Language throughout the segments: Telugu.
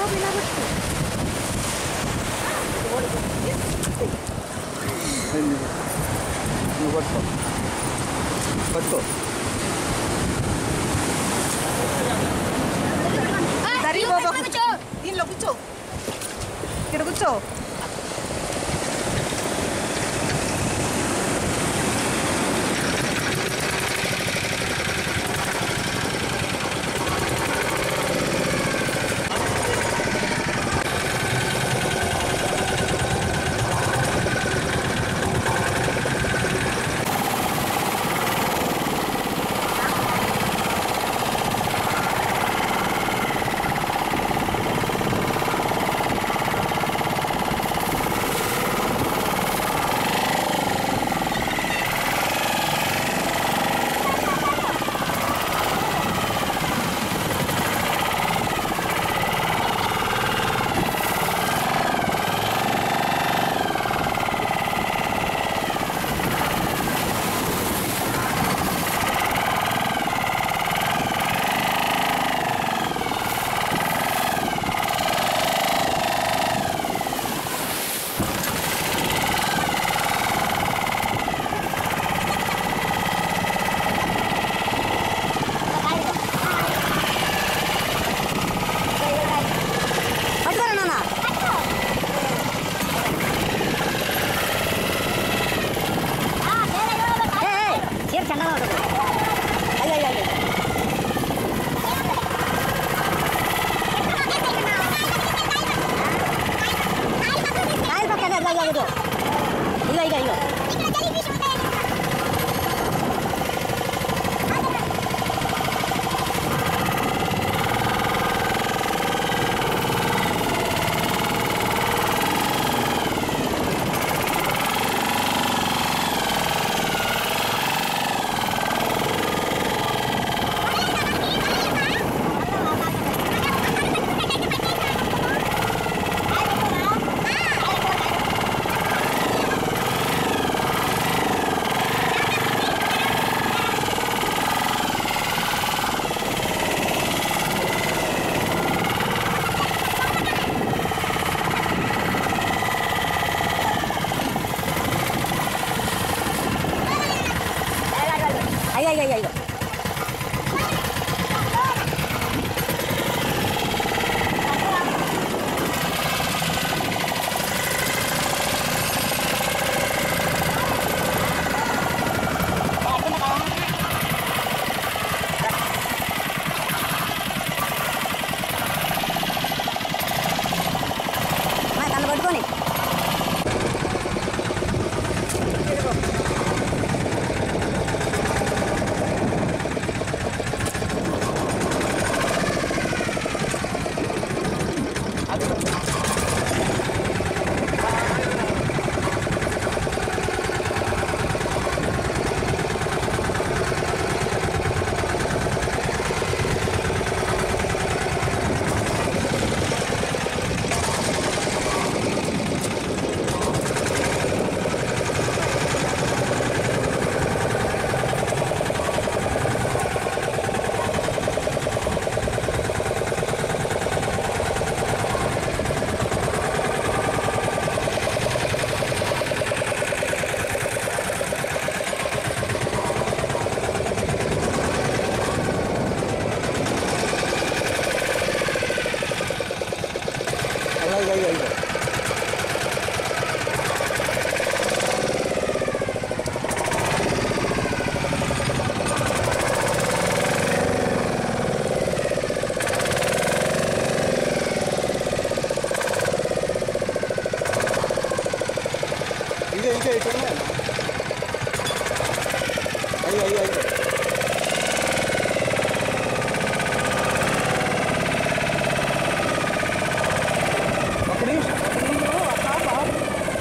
నువ్వు పట్టుకో పట్టుకో సరే బాబా దీనిలో కూర్చో ఇక్కడ కూర్చో పట్టుకోరా నాన్న ఏ, ఏ, చీర చందనం ఉంటుంది అయ్యో అయ్యో అయ్యో కాయలు పక్కన ఇదిగో ఇదిగో ఇదిగో ఇదిగో ఇదిగో అయ్యో అయ్యో అయ్యో మా తను పట్టుకొని అయ్యో అయ్యో అయ్యో ఇదే ఇంకా ఇటు ఉన్నాయి. అయ్యో అయ్యో అయ్యో ఒక్క నిమిషం ఒక్క నిమిషం అక్క బాబు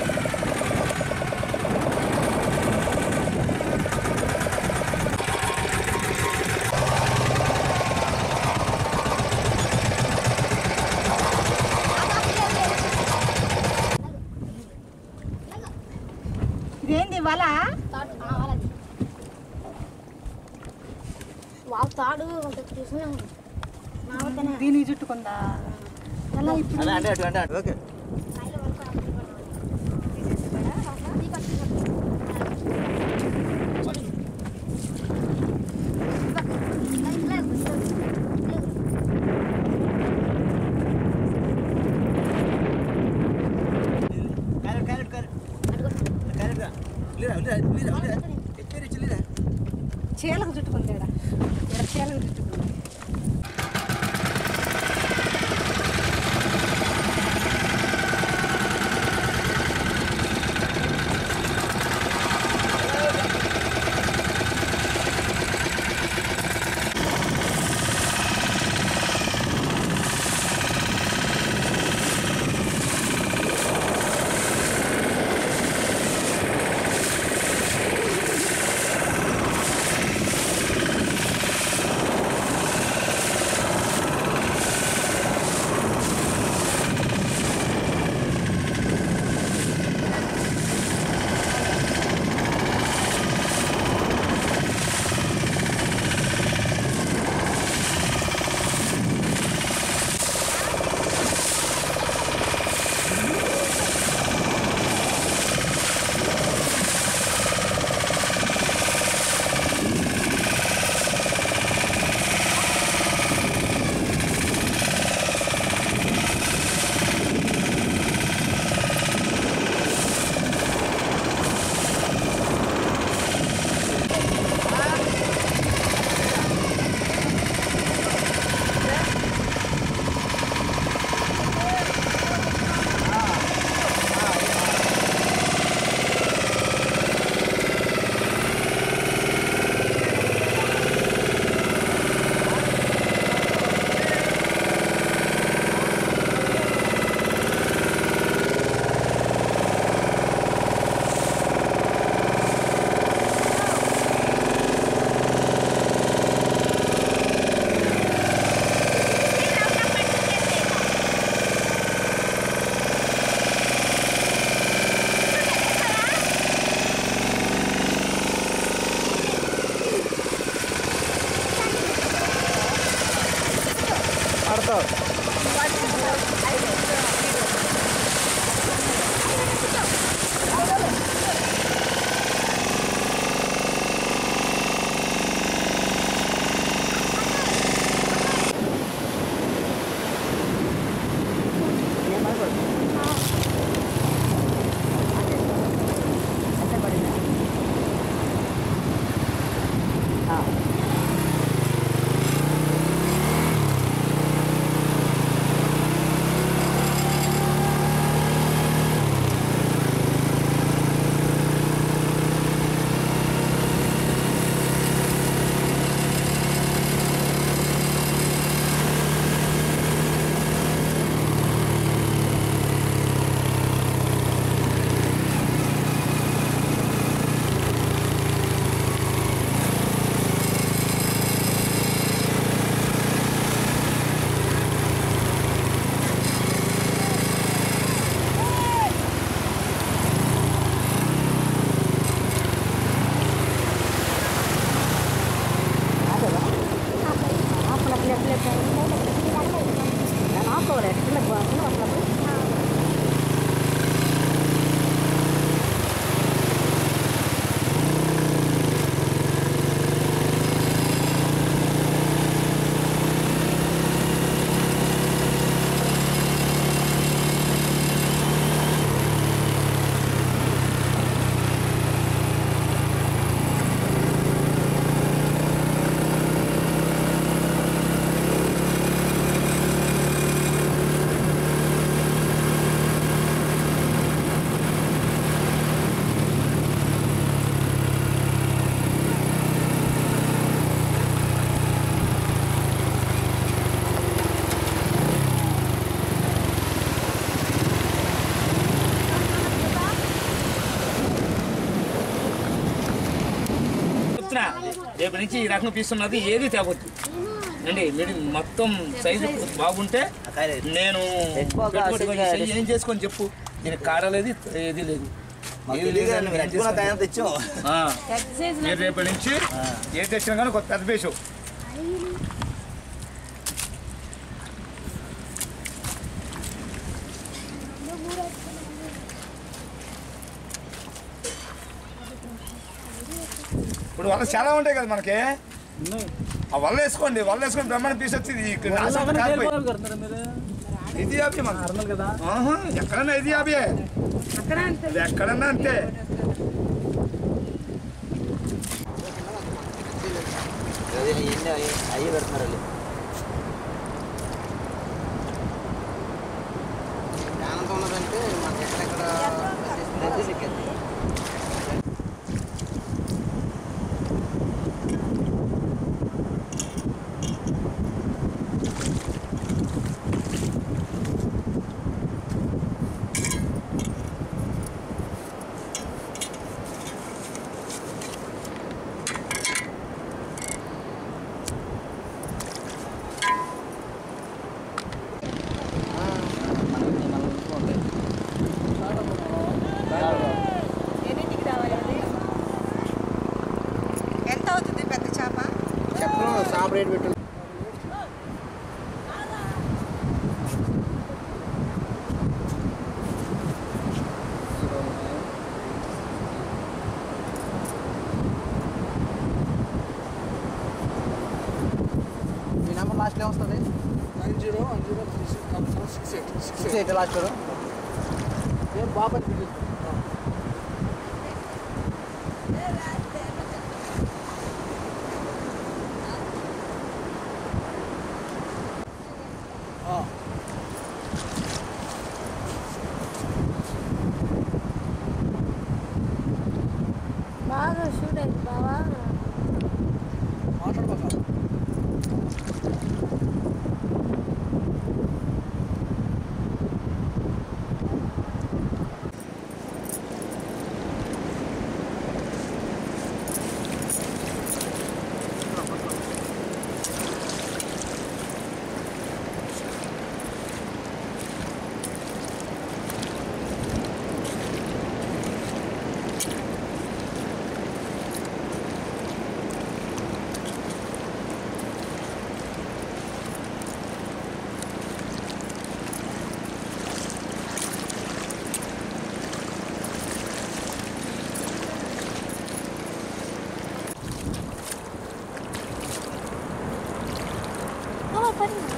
ఇదేంది వల వావ్ తాడు చూసినా దీని చుట్టుకుందా అదే అంటే అటు అంటే అటు okay carrot carrot carrot carrot రా లీరా లీరా లీరా లీరా ఎక్కడ ఇచ్చి లీరా చీలకు చుట్టుకుంటాడా ఇక్కడ చీలకు చుట్టుకుంది ఆడతావు చెప్తున్నా రేపు నుంచి ఈ రకం పీస్తున్నది ఏది తేవద్దు అండి మీరు మొత్తం సైజు బాగుంటే నేను ఎక్కువగా పెట్టుబడి అసలు చెయ్యి ఏం చేసుకొని చెప్పు దీనికి కాడలేదు ఏది లేదు మాకు ఏది తెలియదు లేదు నువ్వు ఏం పెట్టుకున్న చేసుకొని కాయం తెచ్చావు ఆ. మీరు రేపటి నుంచి ఏ తెచ్చినా కానీ కొత్త పెద్ద పేసు ఇప్పుడు వల్ల చాలా ఉంటాయి కదా మనకి ఆ వల్ల వేసుకోండి వల్ల వేసుకొని బ్రహ్మాండ పీస్ వచ్చింది ఇక్కడ నాశనం కాలిపోయి. ఇది యాభై మన ఆహా, ఎక్కడన్నా ఇది యాభై అక్కడ అంతే అది ఎక్కడన్నా అంతే అదే ఎన్ని అయ్యి పెడుతున్నారు వాళ్ళు ఆనందం ఉన్నదంటే మనకి ఎక్కడెక్కడ ప్రదేశం ఎక్కేది. ఎన్నింటికి రావాలి ఎంత అవుతుంది పెద్ద చేప చెప్పడం షాప్ రేట్ పెట్టు మీ నెంబర్ లాస్ట్లో ఏమొస్తుంది nine zero one zero three six double four six eight six six eight last నేను బాబాయ్ పిలుస్తాను బాగా షూట్ అయింది బావా మాట్లాడబాక బావా పడింది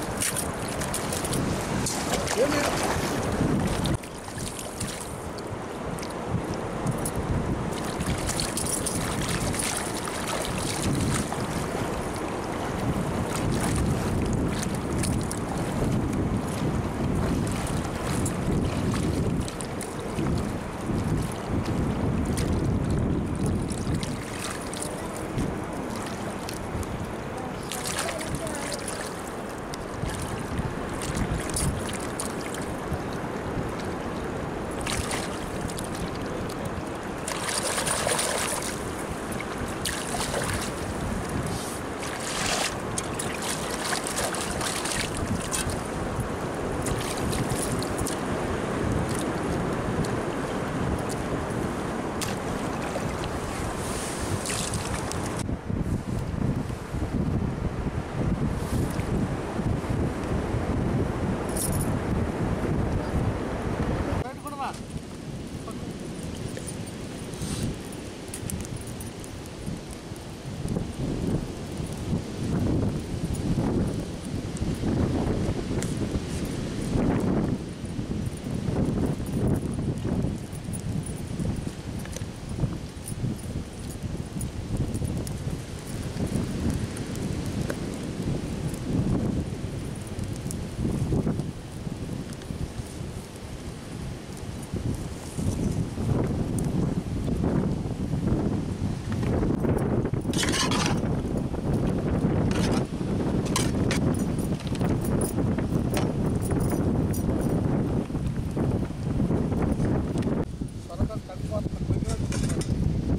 సరకారు కట్టుకోవాలి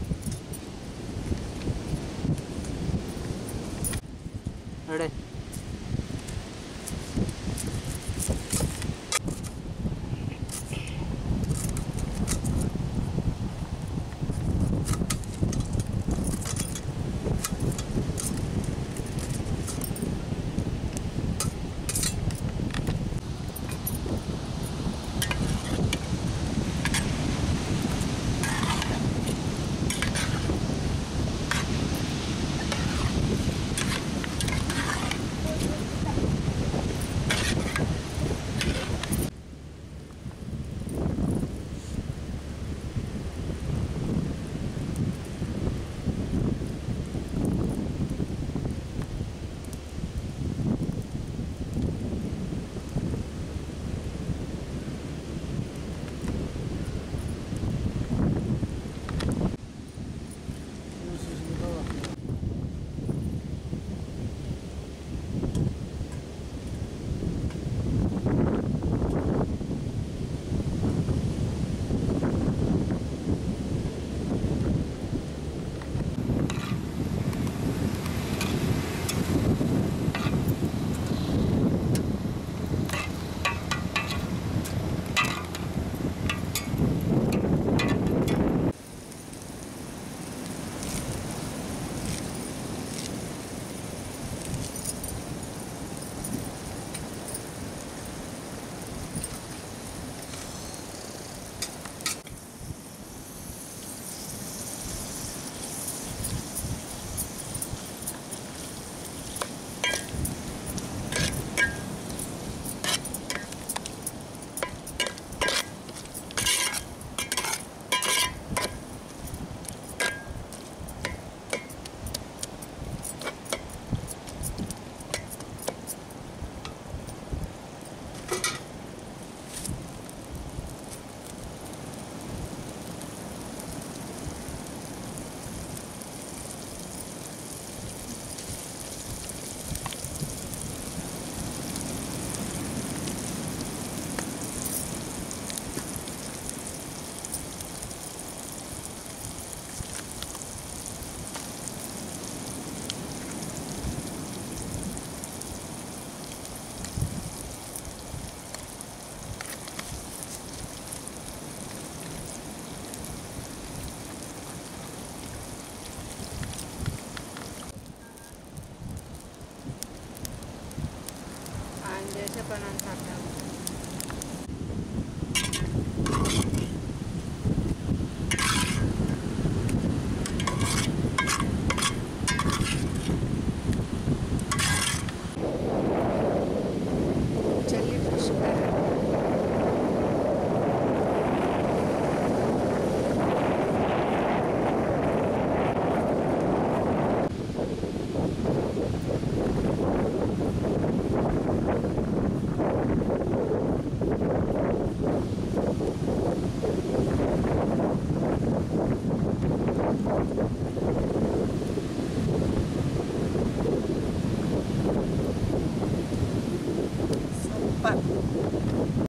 రెడీ చేసే పని అంతా అక్కడ